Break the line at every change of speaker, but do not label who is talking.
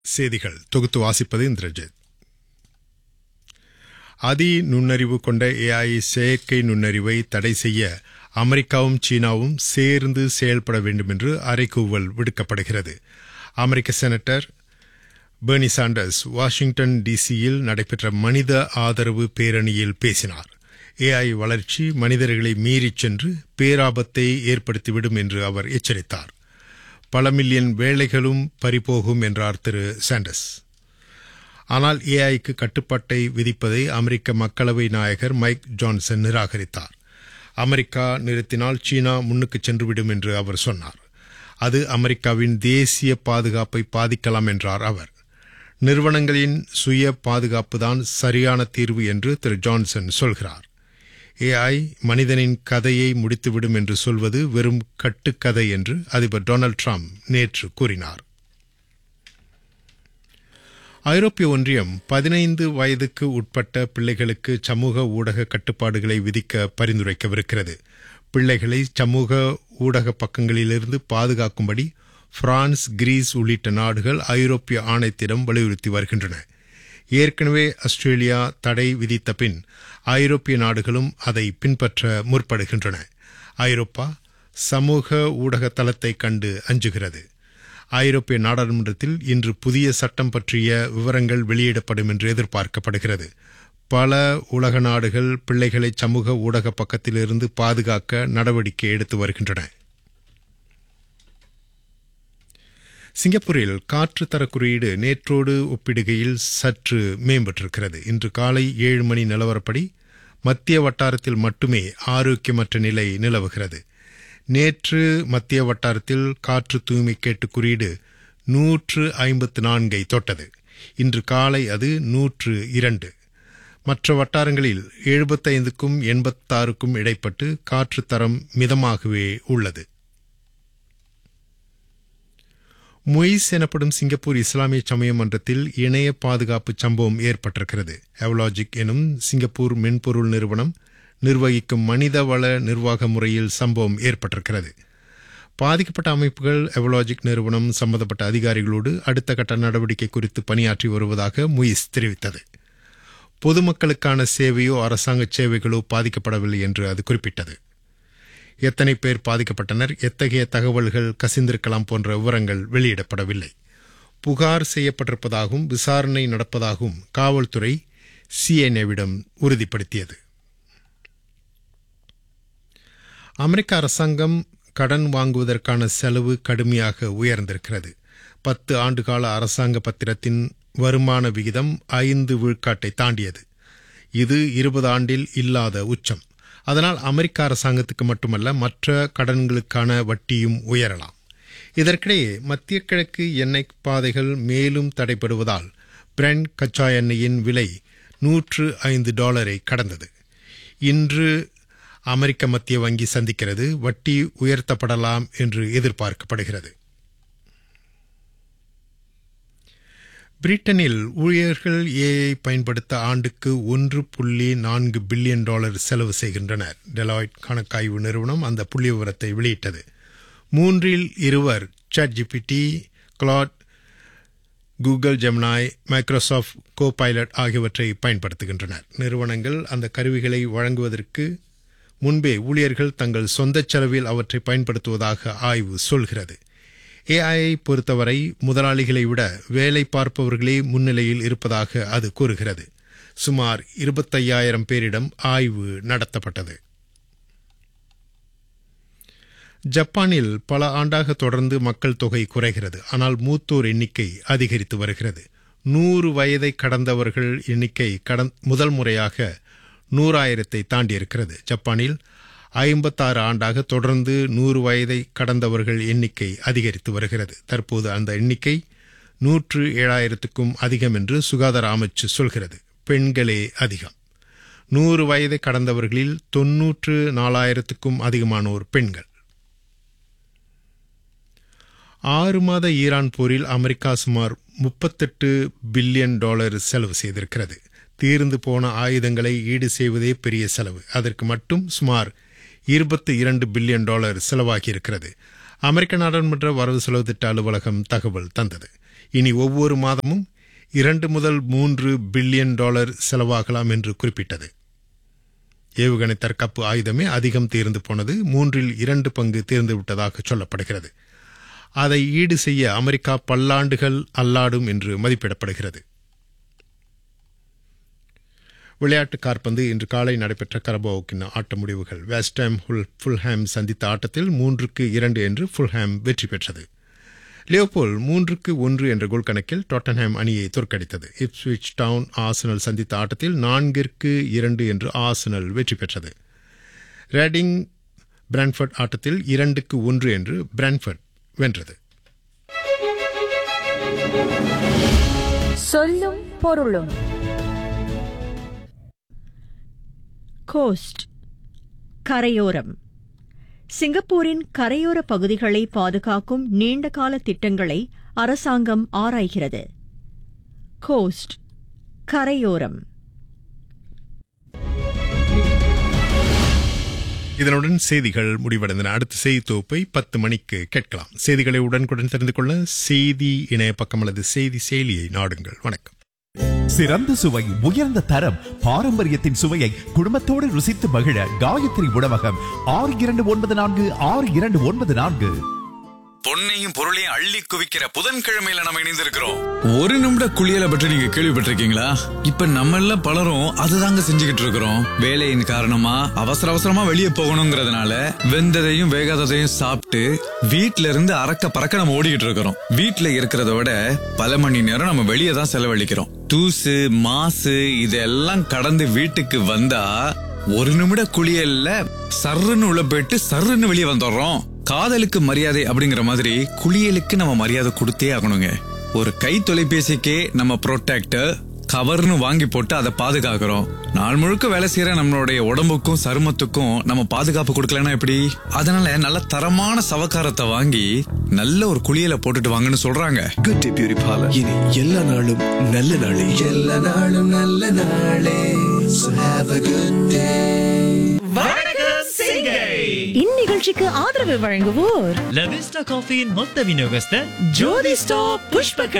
செய்திகள் தொகுத்து வாசிப்பது இந்திரஜித் அதி நுண்ணறிவு கொண்ட ஏஐ செயற்கை நுண்ணறிவை தடை செய்ய அமெரிக்காவும் சீனாவும் சேர்ந்து செயல்பட வேண்டும் என்று அறைகூவல் விடுக்கப்படுகிறது அமெரிக்க செனட்டர் பெர்னி சாண்டர்ஸ் வாஷிங்டன் டிசியில் நடைபெற்ற மனித ஆதரவு பேரணியில் பேசினார் ஏஐ வளர்ச்சி மனிதர்களை மீறிச் சென்று பேராபத்தை ஏற்படுத்திவிடும் என்று அவர் எச்சரித்தார் பல மில்லியன் வேலைகளும் பறிபோகும் என்றார் திரு சாண்டர்ஸ் ஆனால் ஏஐக்கு கட்டுப்பாட்டை விதிப்பதை அமெரிக்க மக்களவை நாயகர் மைக் ஜான்சன் நிராகரித்தார் அமெரிக்கா நிறுத்தினால் சீனா முன்னுக்கு சென்றுவிடும் என்று அவர் சொன்னார் அது அமெரிக்காவின் தேசிய பாதுகாப்பை பாதிக்கலாம் என்றார் அவர் நிறுவனங்களின் சுய பாதுகாப்புதான் சரியான தீர்வு என்று திரு ஜான்சன் சொல்கிறார் ஏஐ மனிதனின் கதையை முடித்துவிடும் என்று சொல்வது வெறும் கட்டுக்கதை என்று அதிபர் டொனால்டு ட்ரம்ப் நேற்று கூறினார் ஐரோப்பிய ஒன்றியம் பதினைந்து வயதுக்கு உட்பட்ட பிள்ளைகளுக்கு சமூக ஊடக கட்டுப்பாடுகளை விதிக்க பரிந்துரைக்கவிருக்கிறது பிள்ளைகளை சமூக ஊடக பக்கங்களிலிருந்து பாதுகாக்கும்படி பிரான்ஸ் கிரீஸ் உள்ளிட்ட நாடுகள் ஐரோப்பிய ஆணையத்திடம் வலியுறுத்தி வருகின்றன ஏற்கனவே ஆஸ்திரேலியா தடை விதித்த பின் ஐரோப்பிய நாடுகளும் அதை பின்பற்ற முற்படுகின்றன ஐரோப்பா சமூக ஊடக தளத்தை கண்டு அஞ்சுகிறது ஐரோப்பிய நாடாளுமன்றத்தில் இன்று புதிய சட்டம் பற்றிய விவரங்கள் வெளியிடப்படும் என்று எதிர்பார்க்கப்படுகிறது பல உலக நாடுகள் பிள்ளைகளை சமூக ஊடக பக்கத்திலிருந்து பாதுகாக்க நடவடிக்கை எடுத்து வருகின்றன சிங்கப்பூரில் காற்று தர குறியீடு நேற்றோடு ஒப்பிடுகையில் சற்று மேம்பட்டிருக்கிறது இன்று காலை ஏழு மணி நிலவரப்படி மத்திய வட்டாரத்தில் மட்டுமே ஆரோக்கியமற்ற நிலை நிலவுகிறது நேற்று மத்திய வட்டாரத்தில் காற்று தூய்மை கேட்டு குறியீடு நூற்று ஐம்பத்து நான்கை தொட்டது இன்று காலை அது நூற்று இரண்டு மற்ற வட்டாரங்களில் எழுபத்தைந்துக்கும் எண்பத்தாறுக்கும் இடைப்பட்டு காற்று தரம் மிதமாகவே உள்ளது மொய்ஸ் எனப்படும் சிங்கப்பூர் இஸ்லாமிய சமய மன்றத்தில் இணைய பாதுகாப்பு சம்பவம் ஏற்பட்டிருக்கிறது எவலாஜிக் எனும் சிங்கப்பூர் மென்பொருள் நிறுவனம் நிர்வகிக்கும் மனிதவள நிர்வாக முறையில் சம்பவம் ஏற்பட்டிருக்கிறது பாதிக்கப்பட்ட அமைப்புகள் எவலாஜிக் நிறுவனம் சம்பந்தப்பட்ட அதிகாரிகளோடு அடுத்த கட்ட நடவடிக்கை குறித்து பணியாற்றி வருவதாக முயிஸ் தெரிவித்தது பொதுமக்களுக்கான சேவையோ அரசாங்க சேவைகளோ பாதிக்கப்படவில்லை என்று அது குறிப்பிட்டது எத்தனை பேர் பாதிக்கப்பட்டனர் எத்தகைய தகவல்கள் கசிந்திருக்கலாம் போன்ற விவரங்கள் வெளியிடப்படவில்லை புகார் செய்யப்பட்டிருப்பதாகவும் விசாரணை நடப்பதாகவும் காவல்துறை சிஎன்ஏவிடம் உறுதிப்படுத்தியது அமெரிக்க அரசாங்கம் கடன் வாங்குவதற்கான செலவு கடுமையாக உயர்ந்திருக்கிறது பத்து ஆண்டுகால அரசாங்க பத்திரத்தின் வருமான விகிதம் ஐந்து விழுக்காட்டை தாண்டியது இது இருபது ஆண்டில் இல்லாத உச்சம் அதனால் அமெரிக்க அரசாங்கத்துக்கு மட்டுமல்ல மற்ற கடன்களுக்கான வட்டியும் உயரலாம் இதற்கிடையே மத்திய கிழக்கு எண்ணெய் பாதைகள் மேலும் தடைப்படுவதால் பிரெண்ட் கச்சா எண்ணெயின் விலை நூற்று ஐந்து டாலரை கடந்தது இன்று அமெரிக்க மத்திய வங்கி சந்திக்கிறது வட்டி உயர்த்தப்படலாம் என்று எதிர்பார்க்கப்படுகிறது பிரிட்டனில் ஊழியர்கள் ஏஐ பயன்படுத்த ஆண்டுக்கு ஒன்று புள்ளி நான்கு பில்லியன் டாலர் செலவு செய்கின்றனர் டெலாய்ட் கணக்காய்வு நிறுவனம் அந்த புள்ளி விவரத்தை வெளியிட்டது மூன்றில் இருவர் ChatGPT Claude Google Gemini Microsoft Copilot ஆகியவற்றை பயன்படுத்துகின்றனர் நிறுவனங்கள் அந்த கருவிகளை வழங்குவதற்கு முன்பே ஊழியர்கள் தங்கள் சொந்த செலவில் அவற்றை பயன்படுத்துவதாக ஆய்வு சொல்கிறது ஏஐயை பொறுத்தவரை முதலாளிகளை விட வேலை பார்ப்பவர்களே முன்னிலையில் இருப்பதாக அது கூறுகிறது சுமார் இருபத்தையாயிரம் பேரிடம் ஆய்வு நடத்தப்பட்டது ஜப்பானில் பல ஆண்டாக தொடர்ந்து மக்கள் தொகை குறைகிறது ஆனால் மூத்தோர் எண்ணிக்கை அதிகரித்து வருகிறது நூறு வயதை கடந்தவர்கள் எண்ணிக்கை கடன் முதல் முறையாக நூறாயிரத்தை தாண்டியிருக்கிறது ஜப்பானில் ஐம்பத்தாறு ஆண்டாக தொடர்ந்து நூறு வயதை கடந்தவர்கள் எண்ணிக்கை அதிகரித்து வருகிறது தற்போது அந்த எண்ணிக்கை நூற்று ஏழாயிரத்துக்கும் அதிகம் என்று சுகாதார அமைச்சு சொல்கிறது பெண்களே அதிகம் நூறு வயதை கடந்தவர்களில் தொன்னூற்று நாலாயிரத்துக்கும் அதிகமானோர் பெண்கள் ஆறு மாத ஈரான் போரில் அமெரிக்கா சுமார் முப்பத்தெட்டு பில்லியன் டாலர் செலவு செய்திருக்கிறது தீர்ந்து போன ஆயுதங்களை ஈடு செய்வதே பெரிய செலவு அதற்கு மட்டும் சுமார் இருபத்தி இரண்டு பில்லியன் டாலர் செலவாகியிருக்கிறது அமெரிக்க நாடாளுமன்ற வரவு செலவு திட்ட அலுவலகம் தகவல் தந்தது இனி ஒவ்வொரு மாதமும் இரண்டு முதல் மூன்று பில்லியன் டாலர் செலவாகலாம் என்று குறிப்பிட்டது ஏவுகணை தற்காப்பு ஆயுதமே அதிகம் தீர்ந்து போனது மூன்றில் இரண்டு பங்கு தீர்ந்து விட்டதாக சொல்லப்படுகிறது அதை ஈடு செய்ய அமெரிக்கா பல்லாண்டுகள் அல்லாடும் என்று மதிப்பிடப்படுகிறது விளையாட்டு காற்பந்து இன்று காலை நடைபெற்ற கரபோக்கின் ஆட்ட முடிவுகள் வெஸ்டாம் ஹுல் ஃபுல்ஹாம் சந்தித்த ஆட்டத்தில் மூன்றுக்கு இரண்டு என்று ஃபுல்ஹாம் வெற்றி பெற்றது லியோபோல் மூன்றுக்கு ஒன்று என்ற கோல் கணக்கில் டாட்டன்ஹாம் அணியை தோற்கடித்தது இப்ஸ்விச் டவுன் ஆசனல் சந்தித்த ஆட்டத்தில் நான்கிற்கு இரண்டு என்று ஆசனல் வெற்றி பெற்றது ரேடிங் பிரான்ஃபர்ட் ஆட்டத்தில் இரண்டுக்கு ஒன்று என்று பிரான்ஃபர்ட் வென்றது
சொல்லும் பொருளும்
கோஸ்ட் கரையோரம் சிங்கப்பூரின் கரையோர பகுதிகளை பாதுகாக்கும் நீண்டகால திட்டங்களை அரசாங்கம் ஆராய்கிறது கோஸ்ட் கரையோரம்
இதனுடன் செய்திகள் முடிவடைந்தன அடுத்த செய்தி தொகுப்பை பத்து மணிக்கு கேட்கலாம் செய்திகளை உடனுக்குடன் தெரிந்து கொள்ள செய்தி இணைய பக்கம் அல்லது செய்தி செயலியை நாடுங்கள் வணக்கம்
சிறந்த சுவை உயர்ந்த தரம் பாரம்பரியத்தின் சுவையை குடும்பத்தோடு ருசித்து மகிழ காயத்ரி உணவகம் ஆறு இரண்டு ஒன்பது நான்கு ஆறு இரண்டு ஒன்பது நான்கு
பொன்னையும் பொருளையும் அள்ளி குவிக்கிற புதன்கிழமையில நம்ம இணைந்திருக்கிறோம் ஒரு நிமிட குளியலை பற்றி நீங்க கேள்விப்பட்டிருக்கீங்களா இப்ப நம்ம எல்லாம் பலரும் அதுதாங்க செஞ்சுக்கிட்டு இருக்கிறோம் வேலையின் காரணமா அவசர அவசரமா வெளியே போகணுங்கிறதுனால வெந்ததையும் வேகாததையும் சாப்பிட்டு வீட்ல இருந்து அறக்க பறக்க நம்ம ஓடிக்கிட்டு இருக்கிறோம் வீட்ல இருக்கிறத விட பல மணி நேரம் நம்ம வெளியே தான் செலவழிக்கிறோம் தூசு மாசு இதெல்லாம் கடந்து வீட்டுக்கு வந்தா ஒரு நிமிட குளியல்ல சர்ருன்னு உள்ள போயிட்டு சர்ருன்னு வெளியே வந்துடுறோம் காதலுக்கு மரியாதை அப்படிங்கிற மாதிரி குளியலுக்கு நம்ம மரியாதை கொடுத்தே ஆகணுங்க ஒரு கை தொலைபேசிக்கே நம்ம ப்ரொடெக்டர் கவர்னு வாங்கி போட்டு அதை பாதுகாக்கிறோம் நாள் முழுக்க வேலை செய்யற நம்மளுடைய உடம்புக்கும் சருமத்துக்கும் நம்ம பாதுகாப்பு கொடுக்கலன்னா எப்படி அதனால நல்ல தரமான சவக்காரத்தை வாங்கி நல்ல ஒரு குளியலை போட்டுட்டு வாங்கன்னு சொல்றாங்க
குட் டே பியூரி பார்லர் இனி எல்லா நாளும் நல்ல நாளே எல்லா நாளும் நல்ல நாளே So have a good day.
இந்நிகழ்ச்சிக்கு ஆதரவு வழங்குவோர்
லவிஸ்டா காஃபியின் மொத்த விநியோகஸ்தர் ஜோதி ஸ்டாப் புஷ்ப